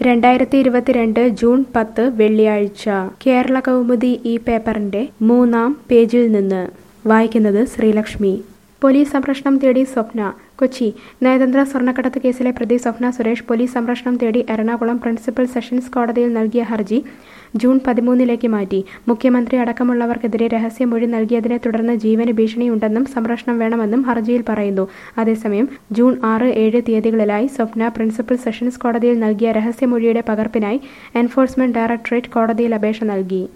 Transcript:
രണ്ടായിരത്തി ഇരുപത്തിരണ്ട് ജൂൺ പത്ത് വെള്ളിയാഴ്ച കേരള കൗമുദി ഈ പേപ്പറിന്റെ മൂന്നാം പേജിൽ നിന്ന് വായിക്കുന്നത് ശ്രീലക്ഷ്മി പോലീസ് സംരക്ഷണം തേടി സ്വപ്ന കൊച്ചി നയതന്ത്ര സ്വർണ്ണക്കടത്ത് കേസിലെ പ്രതി സ്വപ്ന സുരേഷ് പോലീസ് സംരക്ഷണം തേടി എറണാകുളം പ്രിൻസിപ്പൽ സെഷൻസ് കോടതിയിൽ നൽകിയ ഹർജി ജൂൺ പതിമൂന്നിലേക്ക് മാറ്റി മുഖ്യമന്ത്രി അടക്കമുള്ളവർക്കെതിരെ രഹസ്യമൊഴി നൽകിയതിനെ തുടർന്ന് ജീവന് ഭീഷണിയുണ്ടെന്നും സംരക്ഷണം വേണമെന്നും ഹർജിയിൽ പറയുന്നു അതേസമയം ജൂൺ ആറ് ഏഴ് തീയതികളിലായി സ്വപ്ന പ്രിൻസിപ്പൽ സെഷൻസ് കോടതിയിൽ നൽകിയ രഹസ്യമൊഴിയുടെ പകർപ്പിനായി എൻഫോഴ്സ്മെന്റ് ഡയറക്ടറേറ്റ് കോടതിയിൽ അപേക്ഷ നൽകി